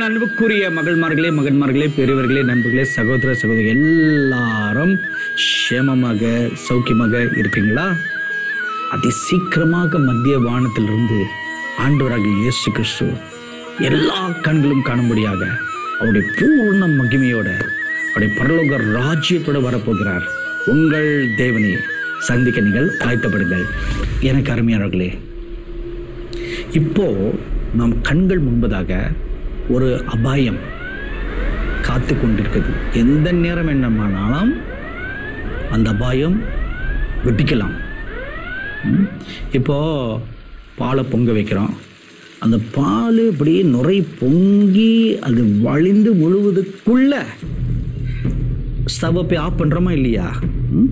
அன்புக்குரிய மகள்மார்களே மகன்மார்களே பெரியவர்களே நண்பர்களே சகோதர சகோதரி எல்லாரும் சேமமாக சௌக்கியமாக இருக்கீங்களா அதி சீக்கிரமாக மத்திய வானத்திலிருந்து ஆண்டவராகிய இயேசு கிறிஸ்து எல்லா கண்களும் காணும்படியாக அவருடைய பூர்ண மகிமையோட அவருடைய பரலோக ராஜ்யத்தோட வரப்போகிறார் உங்கள் தேவனை சந்திக்க நீங்கள் ஆயத்தப்படுங்கள் எனக்கு அருமையானவர்களே இப்போ நம் கண்கள் முன்பதாக ஒரு அபாயம் காத்து கொண்டிருக்குது எந்த நேரம் என்னமானாலும் அந்த அபாயம் வெட்டிக்கலாம் ம்? இப்போ பாலை பொங்க வைக்கிறோம் அந்த பால் இப்படியே நுரை பொங்கி அது வழிந்து முழுவதுக்குள்ள ஸ்டவ்வை போய் ஆஃப் பண்ணுறோமா இல்லையா ம்?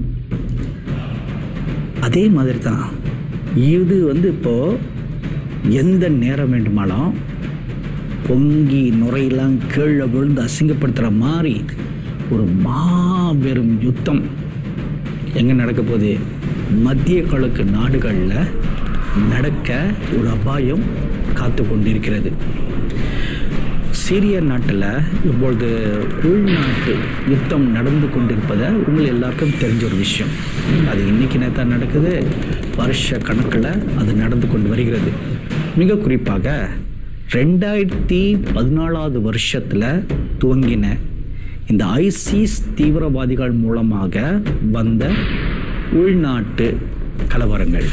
அதே மாதிரி தான் இது வந்து இப்போ எந்த நேரம் வேண்டுமானாலும் பொங்கி நுரையெல்லாம் கீழே விழுந்து அசிங்கப்படுத்துகிற மாதிரி ஒரு மாபெரும் யுத்தம் எங்கே நடக்க போகுது மத்திய கிழக்கு நாடுகளில் நடக்க ஒரு அபாயம் காத்து கொண்டிருக்கிறது சிரிய நாட்டில் இப்பொழுது உள்நாட்டு யுத்தம் நடந்து கொண்டிருப்பதை உங்கள் எல்லாருக்கும் தெரிஞ்ச ஒரு விஷயம் அது இன்னைக்கு நேரத்தான் நடக்குது வருஷ கணக்கில் அது நடந்து கொண்டு வருகிறது மிக குறிப்பாக ரெண்டாயிரத்தி பதினாலாவது வருஷத்தில் துவங்கின இந்த ஐசிஸ் தீவிரவாதிகள் மூலமாக வந்த உள்நாட்டு கலவரங்கள்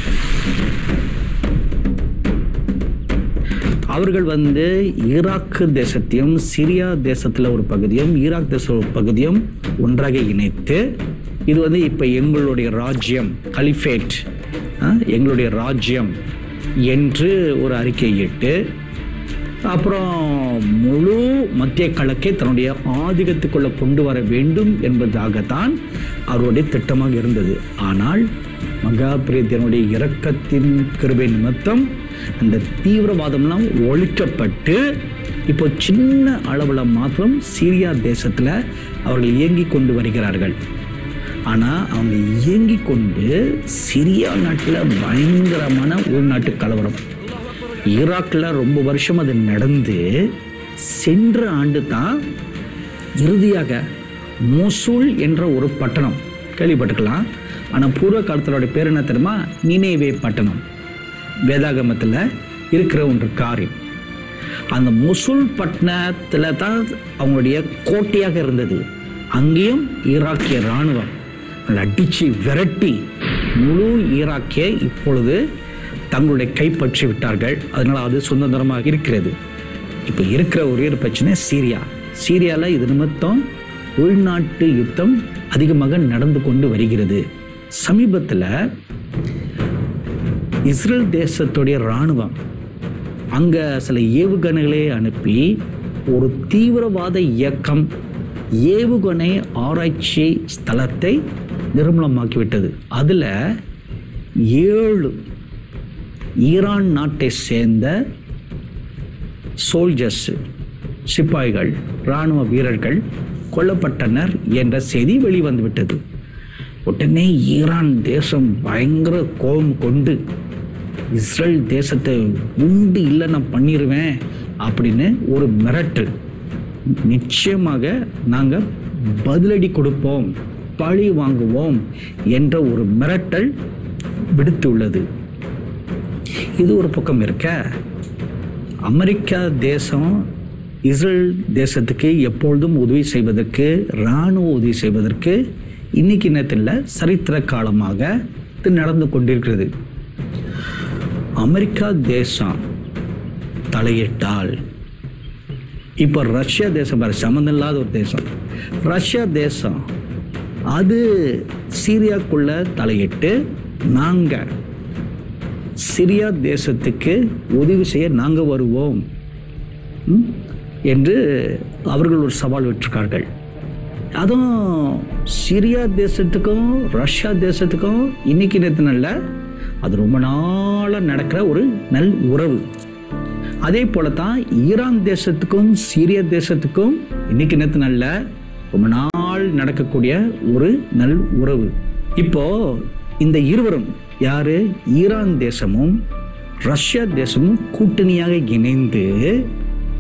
அவர்கள் வந்து ஈராக்கு தேசத்தையும் சிரியா தேசத்தில் ஒரு பகுதியும் ஈராக் தேச ஒரு பகுதியும் ஒன்றாக இணைத்து இது வந்து இப்போ எங்களுடைய ராஜ்யம் கலிஃபேட் எங்களுடைய ராஜ்யம் என்று ஒரு அறிக்கையிட்டு அப்புறம் முழு மத்திய கிழக்கை தன்னுடைய ஆதிக்கத்துக்குள்ள கொண்டு வர வேண்டும் என்பதாகத்தான் அவருடைய திட்டமாக இருந்தது ஆனால் மகாபிரியத்தினுடைய இரக்கத்தின் கிருபை நிமித்தம் அந்த தீவிரவாதம்லாம் ஒழிக்கப்பட்டு இப்போ சின்ன அளவில் மாத்திரம் சீரியா தேசத்தில் அவர்கள் இயங்கி கொண்டு வருகிறார்கள் ஆனால் அவங்க இயங்கி கொண்டு சிரியா நாட்டில் பயங்கரமான உள்நாட்டு கலவரம் ஈராக்கில் ரொம்ப வருஷம் அது நடந்து சென்ற ஆண்டு தான் இறுதியாக மொசூல் என்ற ஒரு பட்டணம் கேள்விப்பட்டிருக்கலாம் ஆனால் பூர்வ காலத்திலோட பேர் என்ன தெரியுமா நினைவே பட்டணம் வேதாகமத்தில் இருக்கிற ஒன்று காரியம் அந்த மொசூல் பட்டணத்தில் தான் அவங்களுடைய கோட்டையாக இருந்தது அங்கேயும் ஈராக்கிய இராணுவம் அடித்து விரட்டி முழு ஈராக்கிய இப்பொழுது தங்களுடைய கைப்பற்றி விட்டார்கள் அதனால் அது சுதந்திரமாக இருக்கிறது இப்போ இருக்கிற ஒரே ஒரு பிரச்சனை சீரியா சீரியாவில் இது நிமித்தம் உள்நாட்டு யுத்தம் அதிகமாக நடந்து கொண்டு வருகிறது சமீபத்தில் இஸ்ரேல் தேசத்துடைய இராணுவம் அங்கே சில ஏவுகணைகளை அனுப்பி ஒரு தீவிரவாத இயக்கம் ஏவுகணை ஆராய்ச்சி ஸ்தலத்தை நிர்மூலமாக்கிவிட்டது அதில் ஏழு ஈரான் நாட்டை சேர்ந்த சோல்ஜர்ஸ் சிப்பாய்கள் இராணுவ வீரர்கள் கொல்லப்பட்டனர் என்ற செய்தி வெளிவந்துவிட்டது உடனே ஈரான் தேசம் பயங்கர கோபம் கொண்டு இஸ்ரேல் தேசத்தை உண்டு இல்லை நான் பண்ணிடுவேன் அப்படின்னு ஒரு மிரட்டல் நிச்சயமாக நாங்கள் பதிலடி கொடுப்போம் பழி வாங்குவோம் என்ற ஒரு மிரட்டல் விடுத்துள்ளது இது ஒரு பக்கம் இருக்க அமெரிக்கா தேசம் இஸ்ரேல் தேசத்துக்கு எப்பொழுதும் உதவி செய்வதற்கு இராணுவ உதவி செய்வதற்கு இன்னைக்கு நேரத்தில் சரித்திர காலமாக இது நடந்து கொண்டிருக்கிறது அமெரிக்கா தேசம் தலையிட்டால் இப்போ ரஷ்யா தேசம் பாரு சம்மந்தம் இல்லாத ஒரு தேசம் ரஷ்யா தேசம் அது சீரியாக்குள்ள தலையிட்டு நாங்கள் சிரியா தேசத்துக்கு உதவி செய்ய நாங்கள் வருவோம் ம், என்று அவர்கள் ஒரு சவால் விட்டிருக்கார்கள் அதுவும் சிரியா தேசத்துக்கும் ரஷ்யா தேசத்துக்கும் இன்னைக்கு நேரத்தினல்ல அது ரொம்ப நாளாக நடக்கிற ஒரு நல் உறவு அதே போல தான் ஈரான் தேசத்துக்கும் சீரியா தேசத்துக்கும் இன்னைக்கு நேற்று நல்ல ரொம்ப நாள் நடக்கக்கூடிய ஒரு நல் உறவு இப்போ இந்த இருவரும் யாரு ஈரான் தேசமும் ரஷ்யா தேசமும் கூட்டணியாக இணைந்து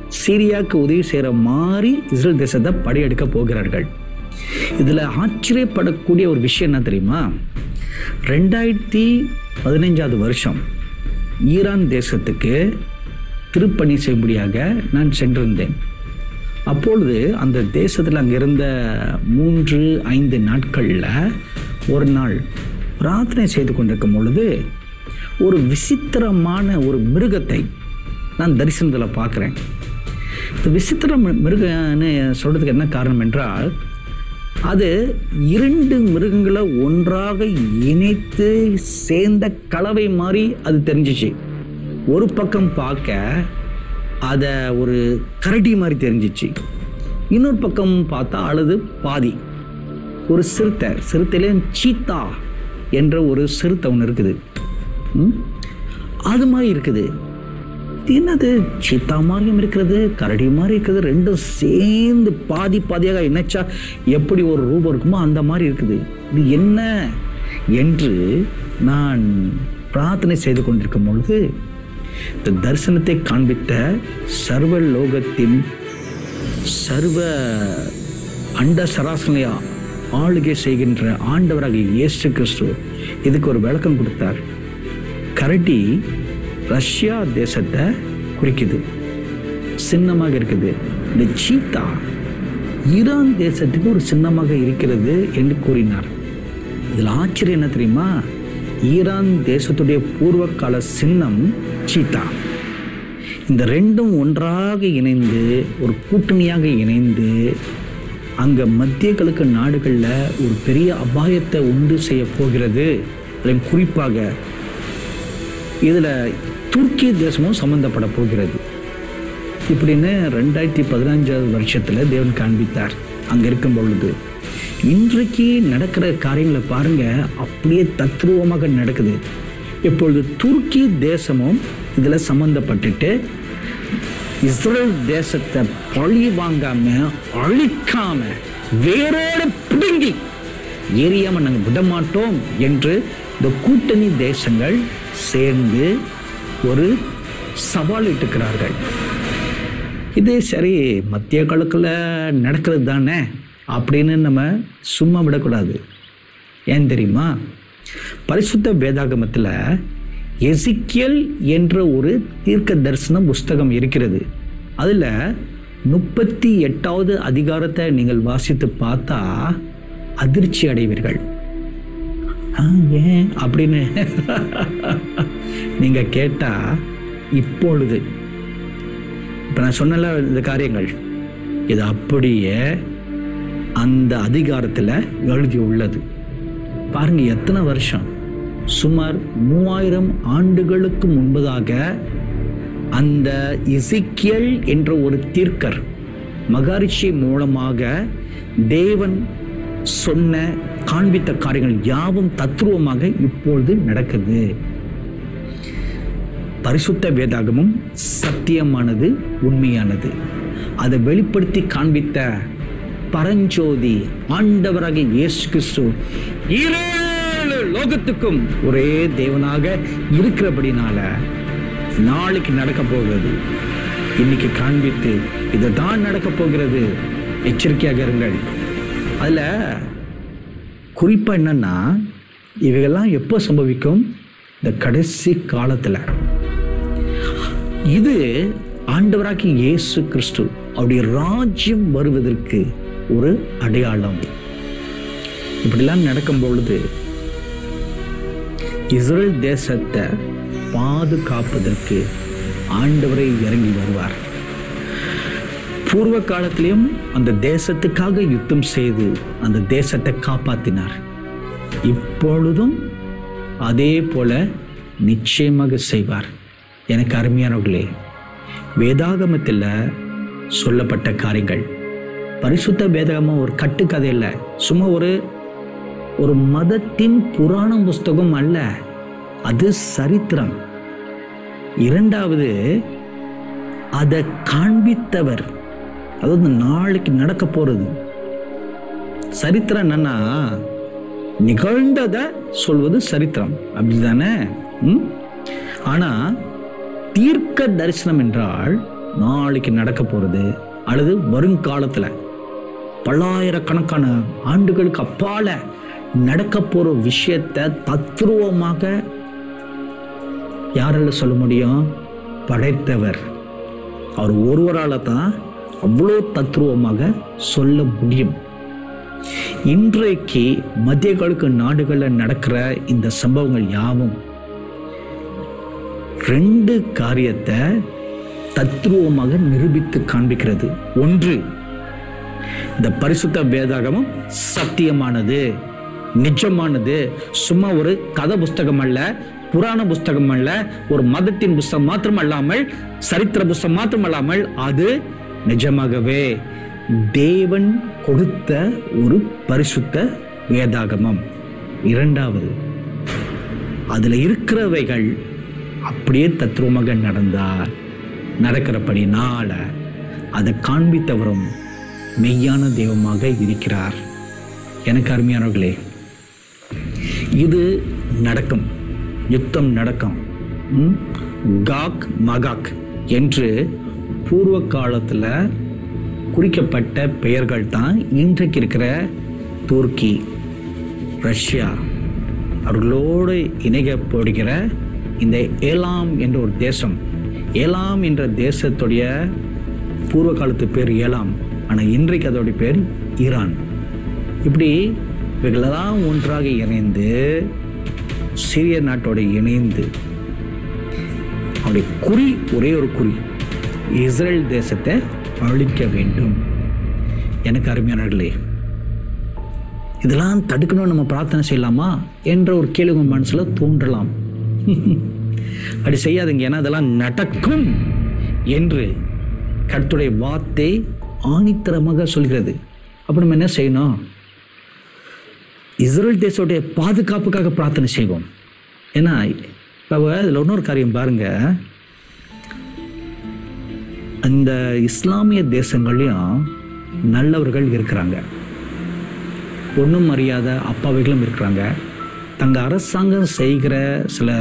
சிரியாவுக்கு உதவி செய்கிற மாதிரி இஸ்ரேல் தேசத்தை படையெடுக்க போகிறார்கள் இதில் ஆச்சரியப்படக்கூடிய ஒரு விஷயம் என்ன தெரியுமா ரெண்டாயிரத்தி பதினைஞ்சாவது வருஷம் ஈரான் தேசத்துக்கு திருப்பணி செய்யும்படியாக நான் சென்றிருந்தேன் அப்பொழுது அந்த தேசத்தில் அங்கே இருந்த மூன்று ஐந்து நாட்களில் ஒரு நாள் பிரார்த்தனை செய்து கொண்டிருக்கும் பொழுது ஒரு விசித்திரமான ஒரு மிருகத்தை நான் தரிசனத்தில் பார்க்குறேன் இந்த விசித்திர மி- மிருகன்னு சொல்கிறதுக்கு என்ன காரணம் என்றால் அது இரண்டு மிருகங்களை ஒன்றாக இணைத்து சேர்ந்த கலவை மாதிரி அது தெரிஞ்சிச்சு ஒரு பக்கம் பார்க்க அதை ஒரு கரடி மாதிரி தெரிஞ்சிச்சு இன்னொரு பக்கம் பார்த்தா அழுது பாதி ஒரு சிறுத்தை சிறுத்தையிலே சீத்தா என்ற ஒரு சிறுத்தை ஒன்று இருக்குது ம்? அது மாதிரி இருக்குது இது என்னது சீத்தா மாதிரியும் இருக்கிறது கரடி மாதிரி இருக்குது ரெண்டும் சேர்ந்து பாதி பாதியாக இணைச்சா எப்படி ஒரு ரூபம் இருக்குமோ அந்த மாதிரி இருக்குது இது என்ன என்று நான் பிரார்த்தனை செய்து கொண்டிருக்கும் பொழுது இந்த தரிசனத்தை காண்பித்த சர்வ லோகத்தின் சர்வ அண்ட சராசனை ஆளுகை செய்கின்ற ஆண்டவராக இயேசு கிறிஸ்து இதுக்கு ஒரு விளக்கம் கொடுத்தார் கரடி ரஷ்யா தேசத்தை குறிக்குது சின்னமாக இருக்குது இந்த சீத்தா ஈரான் தேசத்துக்கு ஒரு சின்னமாக இருக்கிறது என்று கூறினார் இதில் ஆச்சரியம் என்ன தெரியுமா ஈரான் தேசத்துடைய பூர்வ கால சின்னம் சீத்தா இந்த ரெண்டும் ஒன்றாக இணைந்து ஒரு கூட்டணியாக இணைந்து அங்கே மத்திய கிழக்கு நாடுகளில் ஒரு பெரிய அபாயத்தை உண்டு செய்ய போகிறது அதிலும் குறிப்பாக இதில் துருக்கி தேசமும் சம்மந்தப்பட போகிறது இப்படின்னு ரெண்டாயிரத்தி பதினஞ்சாவது வருஷத்தில் தேவன் காண்பித்தார் அங்கே இருக்கும் பொழுது இன்றைக்கு நடக்கிற காரியங்களை பாருங்க அப்படியே தத்ரூபமாக நடக்குது இப்பொழுது துருக்கி தேசமும் இதில் சம்மந்தப்பட்டுட்டு இஸ்ரேல் தேசத்தை பழி வாங்காம அழிக்காம வேரோட பிடுங்கி எரியாம நாங்கள் விட மாட்டோம் என்று இந்த கூட்டணி தேசங்கள் சேர்ந்து ஒரு சவால் இட்டுக்கிறார்கள் இது சரி மத்திய கிழக்கில் நடக்கிறது தானே அப்படின்னு நம்ம சும்மா விடக்கூடாது ஏன் தெரியுமா பரிசுத்த வேதாகமத்தில் எசிக்கியல் என்ற ஒரு தீர்க்க தரிசன புஸ்தகம் இருக்கிறது அதில் முப்பத்தி எட்டாவது அதிகாரத்தை நீங்கள் வாசித்து பார்த்தா அதிர்ச்சி அடைவீர்கள் ஆ, ஏன் அப்படின்னு நீங்கள் கேட்டால் இப்பொழுது இப்போ நான் சொன்னல இந்த காரியங்கள் இது அப்படியே அந்த அதிகாரத்தில் எழுதி உள்ளது பாருங்க எத்தனை வருஷம் சுமார் மூவாயிரம் ஆண்டுகளுக்கு முன்பதாக அந்த இசிக்கியல் என்ற ஒரு தீர்க்கர் மகாரிஷி மூலமாக தேவன் சொன்ன காண்பித்த காரியங்கள் யாவும் தத்துருவமாக இப்பொழுது நடக்குது பரிசுத்த வேதாகமும் சத்தியமானது உண்மையானது அதை வெளிப்படுத்தி காண்பித்த பரஞ்சோதி ஆண்டவராக இயேசு கிறிஸ்து ஏழு லோகத்துக்கும் ஒரே தேவனாக இருக்கிறபடினால நாளைக்கு நடக்க போகிறது இன்னைக்கு காண்பித்து இதுதான் நடக்க போகிறது எச்சரிக்கையாக இருங்கள் அதில் குறிப்பாக என்னன்னா இவைகள்லாம் எப்போ சம்பவிக்கும் இந்த கடைசி காலத்தில் இது ஆண்டவராகி இயேசு கிறிஸ்து அவருடைய ராஜ்யம் வருவதற்கு ஒரு அடையாளம் இப்படிலாம் நடக்கும் பொழுது இஸ்ரேல் தேசத்தை பாதுகாப்பதற்கு ஆண்டவரை இறங்கி வருவார் பூர்வ காலத்திலையும் அந்த தேசத்துக்காக யுத்தம் செய்து அந்த தேசத்தை காப்பாத்தினார் இப்பொழுதும் அதே போல நிச்சயமாக செய்வார் எனக்கு அருமையானவர்களே வேதாகமத்தில் சொல்லப்பட்ட காரியங்கள் பரிசுத்த வேதாகமம் ஒரு கட்டுக்கதை இல்லை சும்மா ஒரு ஒரு மதத்தின் புராண புஸ்தகம் அல்ல அது சரித்திரம் இரண்டாவது அதை காண்பித்தவர் அதாவது நாளைக்கு நடக்க போறது சரித்திரம் என்னன்னா நிகழ்ந்ததை சொல்வது சரித்திரம் அப்படிதானே ம்? ஆனா தீர்க்க தரிசனம் என்றால் நாளைக்கு நடக்க போகிறது அல்லது வருங்காலத்தில் பல்லாயிரக்கணக்கான ஆண்டுகளுக்கு அப்பால நடக்க போற விஷயத்தை தத்ரூபமாக யாரால சொல்ல முடியும் படைத்தவர் அவர் ஒருவரால தான் அவ்வளோ தத்ரூபமாக சொல்ல முடியும் இன்றைக்கு மத்திய கிழக்கு நாடுகளில் நடக்கிற இந்த சம்பவங்கள் யாவும் ரெண்டு காரியத்தை தத்ரூபமாக நிரூபித்து காண்பிக்கிறது ஒன்று இந்த பரிசுத்த வேதாகமம் சத்தியமானது நிஜமானது சும்மா ஒரு கதை புஸ்தகம் அல்ல புராண புஸ்தகம் அல்ல ஒரு மதத்தின் புஸ்தகம் மாத்திரம் அல்லாமல் சரித்திர புஸ்தகம் மாத்திரம் அல்லாமல் அது நிஜமாகவே தேவன் கொடுத்த ஒரு பரிசுத்த வேதாகமம் இரண்டாவது அதுல இருக்கிறவைகள் அப்படியே தத்ரூபமாக நடந்தால் நடக்கிறபடினால அதை காண்பித்தவரும் மெய்யான தெய்வமாக இருக்கிறார் எனக்கு அருமையானவர்களே இது நடக்கும் யுத்தம் நடக்கும் ம்? காக் மகாக் என்று பூர்வ காலத்தில் குறிக்கப்பட்ட பெயர்கள் தான் இன்றைக்கு இருக்கிற துருக்கி ரஷ்யா அவர்களோடு இணைக்கப்படுகிற இந்த ஏலாம் என்ற ஒரு தேசம் ஏலாம் என்ற தேசத்துடைய பூர்வ காலத்து பேர் ஏலாம் ஆனால் இன்றைக்கு அதோடைய பேர் ஈரான் இப்படி இவைகளெல்லாம் ஒன்றாக இணைந்து சிறிய நாட்டோட இணைந்து அவருடைய குறி ஒரே ஒரு குறி இஸ்ரேல் தேசத்தை அழிக்க வேண்டும் எனக்கு அருமையானவர்களே இதெல்லாம் தடுக்கணும்னு நம்ம பிரார்த்தனை செய்யலாமா என்ற ஒரு கேள்வி உங்க மனசுல தோன்றலாம் அப்படி செய்யாதீங்க ஏன்னா அதெல்லாம் நடக்கும் என்று கர்த்தருடைய வார்த்தை ஆணித்தரமாக சொல்கிறது அப்போ நம்ம என்ன செய்யணும் இஸ்ரேல் தேசத்துடைய பாதுகாப்புக்காக பிரார்த்தனை செய்வோம் ஏன்னா இப்போ இதில் இன்னொரு காரியம் பாருங்க அந்த இஸ்லாமிய தேசங்கள்லையும் நல்லவர்கள் இருக்கிறாங்க ஒன்றும் அறியாத அப்பாவிகளும் இருக்கிறாங்க தங்க அரசாங்கம் செய்கிற சில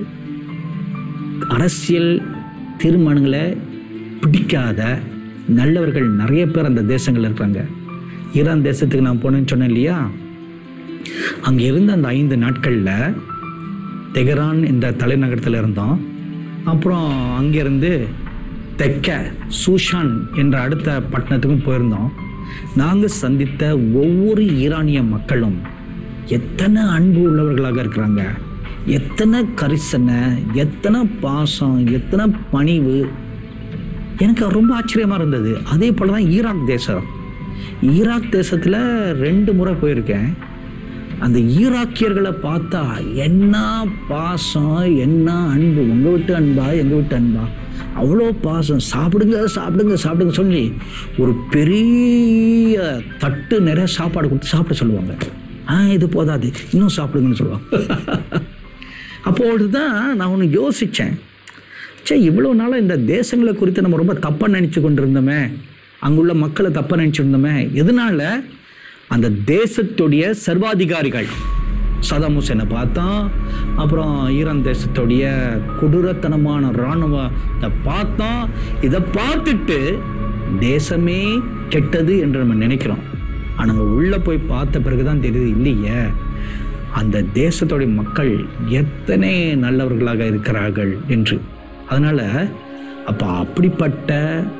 அரசியல் தீர்மானங்களை பிடிக்காத நல்லவர்கள் நிறைய பேர் அந்த தேசங்கள்ல இருக்காங்க ஈரான் தேசத்துக்கு நான் போனேன்னு சொன்னேன் இல்லையா அங்கே இருந்த அந்த ஐந்து நாட்களில் தெஹரான் என்ற தலைநகரத்தில் இருந்தோம் அப்புறம் அங்கேருந்து தெற்க சூஷான் என்ற அடுத்த பட்டணத்துக்கும் போயிருந்தோம் நாங்கள் சந்தித்த ஒவ்வொரு ஈரானிய மக்களும் எத்தனை அன்பு உள்ளவர்களாக இருக்கிறாங்க எத்தனை கரிசனை எத்தனை பாசம் எத்தனை பணிவு எனக்கு ரொம்ப ஆச்சரியமாக இருந்தது அதே போல் தான் ஈராக் தேசம் ஈராக் தேசத்தில் ரெண்டு முறை போயிருக்கேன் அந்த ஈராக்கியர்களை பார்த்தா என்ன பாசம் என்ன அன்பு உங்கள் வீட்டு அன்பா எங்கள் வீட்டு அன்பா அவ்வளோ பாசம் சாப்பிடுங்க சாப்பிடுங்க சாப்பிடுங்க சொல்லி ஒரு பெரிய தட்டு நிறைய சாப்பாடு கொடுத்து சாப்பிட சொல்லுவாங்க ஆ இது போதாது இன்னும் சாப்பிடுங்கன்னு சொல்லுவாங்க அப்பொழுது தான் நான் ஒன்று யோசித்தேன் சே இவ்வளோ நாளாக இந்த தேசங்களை குறித்து நம்ம ரொம்ப தப்பாக நினச்சி கொண்டிருந்தோமே அங்குள்ள மக்களை தப்பாக நினச்சிருந்தோமே எதனால அந்த தேசத்துடைய சர்வாதிகாரிகள் சதாம் ஹுசேனை பார்த்தோம் அப்புறம் ஈரான் தேசத்துடைய கொடூரத்தனமான இராணுவத்தை பார்த்தோம் இதை பார்த்துட்டு தேசமே கெட்டது என்று நம்ம நினைக்கிறோம் ஆனால் உள்ளே போய் பார்த்த பிறகு தான் தெரியுது இல்லையே அந்த தேசத்துடைய மக்கள் எத்தனை நல்லவர்களாக இருக்கிறார்கள் என்று அதனால் அப்போ அப்படிப்பட்ட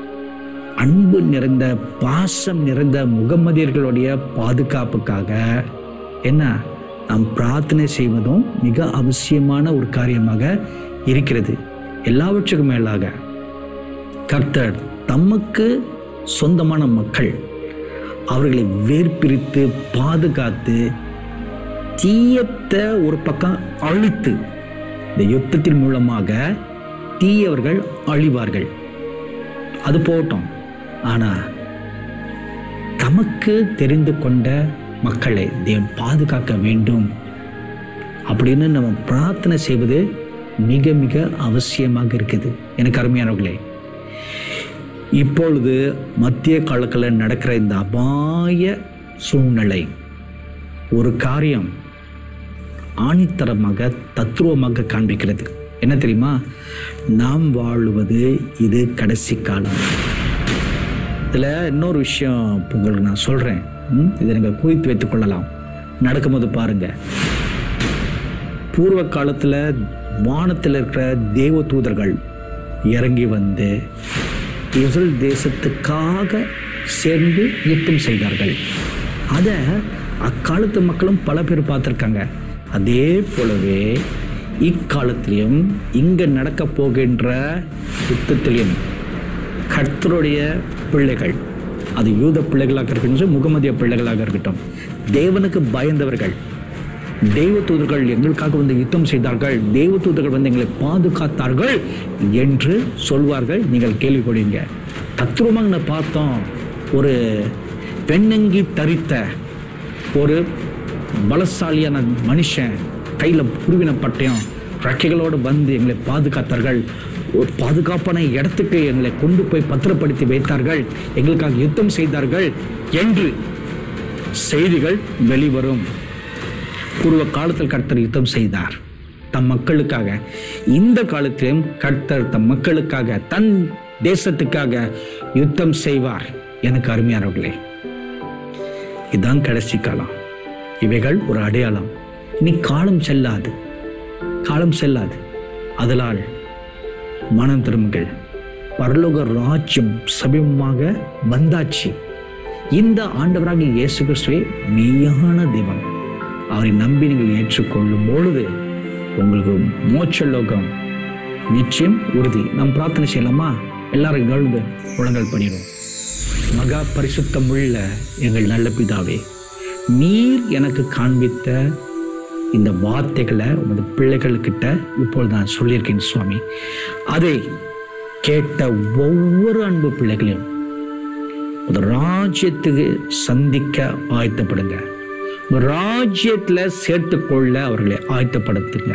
அன்பு நிறைந்த பாசம் நிறைந்த முகமதியர்களுடைய பாதுகாப்புக்காக என்ன நாம் பிரார்த்தனை செய்வதும் மிக அவசியமான ஒரு காரியமாக இருக்கிறது எல்லாவற்றுக்கும் மேலாக கர்த்தர் தமக்கு சொந்தமான மக்கள் அவர்களை வேர்பிரித்து பாதுகாத்து தீயத்தை ஒரு பக்கம் அழித்து இந்த யுத்தத்தின் மூலமாக தீயவர்கள் அழிவார்கள் அது போகட்டும் ஆனா தமக்கு தெரிந்து கொண்ட மக்களை தேவன் பாதுகாக்க வேண்டும் அப்படின்னு நம்ம பிரார்த்தனை செய்வது மிக மிக அவசியமாக இருக்குது எனக்கு அருமையானவர்களே இப்பொழுது மத்திய காலத்தில் நடக்கிற இந்த அபாய சூழ்நிலை ஒரு காரியம் ஆணித்தரமாக தத்துருவமாக காண்பிக்கிறது என்ன தெரியுமா நாம் வாழுவது இது கடைசி காலம் இதில் இன்னொரு விஷயம் உங்களுக்கு நான் சொல்கிறேன் இதை நீங்கள் குறித்து வைத்துக் கொள்ளலாம் நடக்கும்போது பாருங்க பூர்வ காலத்தில் வானத்தில் இருக்கிற தேவ தூதர்கள் இறங்கி வந்து இஸ்ரேல் தேசத்துக்காக சேர்ந்து யுத்தம் செய்தார்கள் அதை அக்காலத்து மக்களும் பல பேர் பார்த்துருக்காங்க அதே போலவே இக்காலத்திலையும் இங்கே நடக்க போகின்ற யுத்தத்திலையும் கர்த்தருடைய பிள்ளைகள் அது யூத பிள்ளைகளாக இருக்கட்டும் முகமதிய பிள்ளைகளாக இருக்கட்டும் தேவனுக்கு பயந்தவர்கள் தெய்வ தூதர்கள் எங்களுக்காக வந்து யுத்தம் செய்தார்கள் தெய்வ தூதர்கள் வந்து எங்களை பாதுகாத்தார்கள் என்று சொல்வார்கள் நீங்கள் கேள்விப்படுவீங்க தத்ரூபங்களை பார்த்தோம் ஒரு பெண்ணங்கி தரித்த ஒரு பலசாலியான மனுஷன் கையில் குருவின பட்டயம் ரெக்கைகளோடு வந்து எங்களை பாதுகாத்தார்கள் ஒரு பாதுகாப்பான இடத்துக்கு எங்களை கொண்டு போய் பத்திரப்படுத்தி வைத்தார்கள் எங்களுக்காக யுத்தம் செய்தார்கள் என்று செய்திகள் வெளிவரும் பூர்வ காலத்தில் கர்த்தர் யுத்தம் செய்தார் தம் மக்களுக்காக இந்த காலத்திலும் கர்த்தர் தம் மக்களுக்காக தன் தேசத்துக்காக யுத்தம் செய்வார் எனக்கு அருமையானவர்களே இதுதான் கடைசி காலம் இவைகள் ஒரு அடையாளம் இனி காலம் செல்லாது காலம் செல்லாது அதனால் மனம் திரும்புங்கள் பரலோக ராஜ்யம் சமீபமாக வந்தாச்சு இந்த ஆண்டவராகிய இயேசு கிறிஸ்துவே மெய்யான தெய்வம் அவரை நம்பி நீங்கள் ஏற்றுக்கொள்ளும் பொழுது உங்களுக்கு மோட்ச லோகம் நிச்சயம் உறுதி நாம் பிரார்த்தனை செய்யலாமா எல்லாரும் கழுந்து முழங்கல் பண்ணிடும் மகா பரிசுத்தம் உள்ள எங்கள் நல்ல பிதாவே நீர் எனக்கு காண்பித்த இந்த வார்த்தைகளை உமது பிள்ளைகள்கிட்ட இப்பொழுது நான் சொல்லியிருக்கேன் சுவாமி அதை கேட்ட ஒவ்வொரு அன்பு பிள்ளைகளையும் ஒரு ராஜ்யத்துக்கு சந்திக்க ஆயத்தப்படுங்க ஒரு ராஜ்யத்துல சேர்த்துக்கொள்ள அவர்களை ஆயத்தப்படுத்துங்க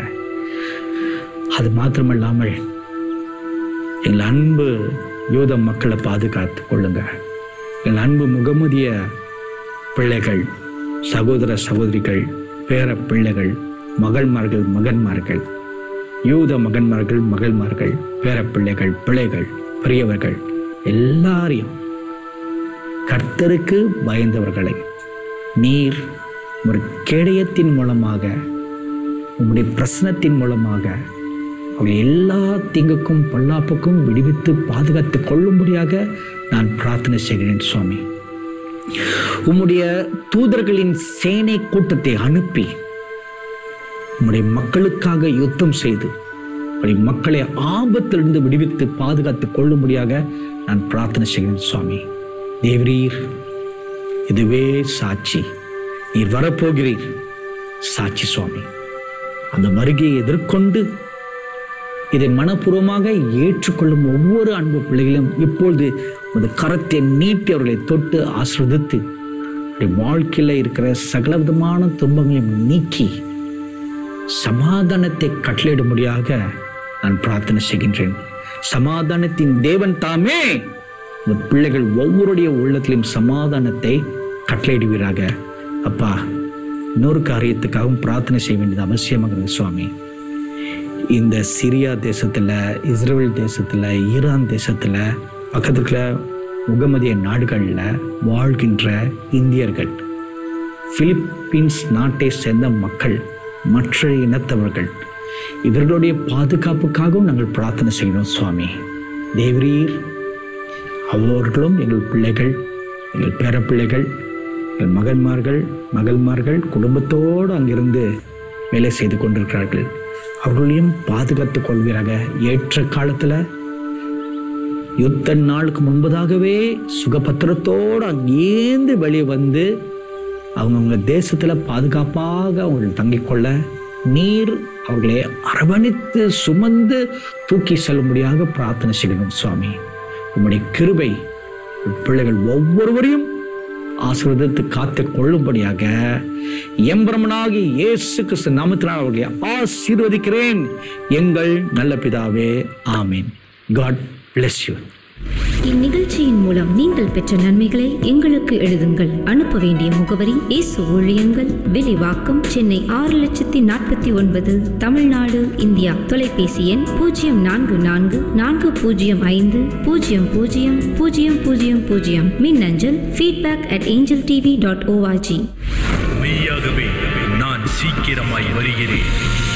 அது மாத்திரமல்லாமல் எங்கள் அன்பு யூத மக்களை பாதுகாத்து கொள்ளுங்க எங்கள் அன்பு முகமதிய பிள்ளைகள் சகோதர சகோதரிகள் பேர பிள்ளைகள் மகள்மார்கள் மகன்மார்கள் யூத மகன்மார்கள் மகள்மார்கள் பேர பிள்ளைகள் பிள்ளைகள் பெரியவர்கள் எல்லாரையும் கர்த்தருக்கு பயந்தவர்களை நீர் ஒரு கேடயத்தின் மூலமாக உம்முடைய பிரசனத்தின் மூலமாக அவர்கள் எல்லா தீங்குக்கும் பொல்லாப்புக்கும் விடுவித்து பாதுகாத்து கொள்ளும்படியாக நான் பிரார்த்தனை செய்கிறேன் சுவாமி உம்முடைய தூதர்களின் சேனை கூட்டத்தை அனுப்பி உம்முடைய மக்களுக்காக யுத்தம் செய்து உம்முடைய மக்களை ஆபத்திலிருந்து விடுவித்து பாதுகாத்து கொள்ளும்படியாக நான் பிரார்த்தனை செய்கிறேன் சுவாமி தேவரீர் இதுவே சாட்சி நீர் வரப்போகிறீர் சாட்சி சுவாமி அந்த வருகையை எதிர்கொண்டு இதை மனப்பூர்வமாக ஏற்றுக்கொள்ளும் ஒவ்வொரு அன்பு பிள்ளைகளும் இப்பொழுது உமது கரத்தை நீட்டி அவர்களை தொட்டு ஆசிர்வதித்து அவருடைய வாழ்க்கையில் இருக்கிற சகல விதமான துன்பங்களையும் நீக்கி சமாதானத்தை கட்டளையிடும்படியாக நான் பிரார்த்தனை செய்கின்றேன் சமாதானத்தின் தேவன் தாமே இந்த பிள்ளைகள் ஒவ்வொருடைய உள்ளத்திலும் சமாதானத்தை கட்டளையிடுவீராக அப்பா இன்னொரு காரியத்துக்காகவும் பிரார்த்தனை செய்ய வேண்டியது அவசியமாகிறது சுவாமி இந்த சிரியா தேசத்தில் இஸ்ரேல் தேசத்தில் ஈரான் தேசத்தில் பக்கத்துல முகமதிய நாடுகளில் வாழ்கின்ற இந்தியர்கள் பிலிப்பீன்ஸ் நாட்டை சேர்ந்த மக்கள் மற்ற இனத்தவர்கள் இவர்களுடைய பாதுகாப்புக்காகவும் நாங்கள் பிரார்த்தனை செய்யணும் சுவாமி தேவரீர் அவர்களும் எங்கள் பிள்ளைகள் எங்கள் பேரப்பிள்ளைகள் எங்கள் மகன்மார்கள் மகள்மார்கள் குடும்பத்தோடு அங்கிருந்து வேலை செய்து கொண்டிருக்கிறார்கள் அவர்களையும் பாதுகாத்துக் கொள்வீராக ஏற்ற காலத்தில் யுத்த நாளுக்கு முன்பதாகவே சுகபத்திரத்தோடு அங்கேருந்து வெளியே வந்து அவங்கவுங்க தேசத்தில் பாதுகாப்பாக அவர்கள் தங்கிக்கொள்ள நீர் அவர்களை அரவணைத்து சுமந்து தூக்கி செல்லும்படியாக பிரார்த்தனை செய்யணும் சுவாமி உம்முடைய கிருபை பிள்ளைகள் ஒவ்வொருவரையும் ஆசீர்வதித்து காத்து கொள்ளும்படியாக எம்பிரமனாகி இயேசு கிறிஸ்து நாமத்தினால் அவர்களை ஆசீர்வதிக்கிறேன் எங்கள் நல்ல பிதாவே ஆமீன் காட் bless you இந்நிகழ்ச்சியின் மூலம் நீங்கள் பெற்ற நன்மைகளை எங்களுக்கு எழுதுங்கள் அனுப்ப வேண்டிய முகவரி இயேசு ஊழியங்கள் விலிவாக்கம் சென்னை ஆறு லட்சத்தி நாற்பத்தி ஒன்பது தமிழ்நாடு இந்தியா தொலைபேசி எண் பூஜ்ஜியம் நான்கு நான்கு நான்கு பூஜ்ஜியம் ஐந்து பூஜ்ஜியம் பூஜ்ஜியம் பூஜ்ஜியம் பூஜ்ஜியம் பூஜ்ஜியம் மின்னஞ்சல் feedback at Angel TV dot O R G மெய்யாகவே நான் சீக்கிரமாய் வருகிறேன்